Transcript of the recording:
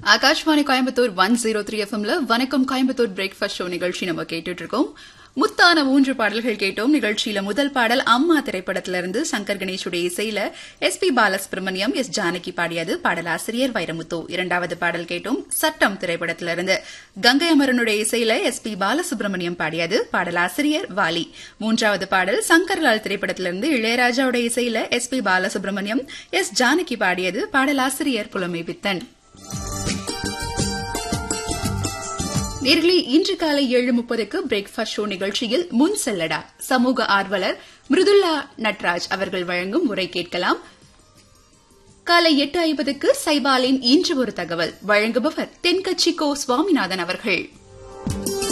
Akashvani Coimbatore one zero three எஃப்எம்ல வணக்கம் Coimbatore breakfast show நிகழ்ச்சி நம்ம கேட்டுட்டு இருக்கோம் முத்தான மூன்று பாடல்கள் கேட்டோம் நிகழ்ச்சியில முதல் பாடல் அம்மா திரைப்படத்திலிருந்து சங்கர் கணேஷுடைய இசையில S P Balasubrahmanyam S Janaki பாடியது பாடலாசிரியர் வைரமுத்து இரண்டாவது பாடல் கேட்டோம் சட்டம் திரைப்படத்திலிருந்து கங்கை அமரனுடைய இசையில எஸ் பி பாலசுப்ரமணியம் பாடியது பாடலாசிரியர் வாலி மூன்றாவது பாடல் சங்கர்லால் திரைப்படத்திலிருந்து இளையராஜாவுடைய இசையில S P Balasubrahmanyam S Janaki பாடியது பாடலாசிரியர் புலமை பித்தன் நேர்களே இன்று காலை ஏழு முப்பதுக்கு பிரேக்ஃபாஸ்ட் ஷோ நிகழ்ச்சியில் முன் செல்லடா சமூக ஆர்வலர் மிருதுல்லா நட்ராஜ் அவர்கள் வழங்கும் உரை கேட்கலாம் காலை எட்டு ஐம்பதுக்கு சைபாலின் இன்று ஒரு தகவல் வழங்குபவர் தென்கட்சி கோ சுவாமிநாதன் அவர்கள்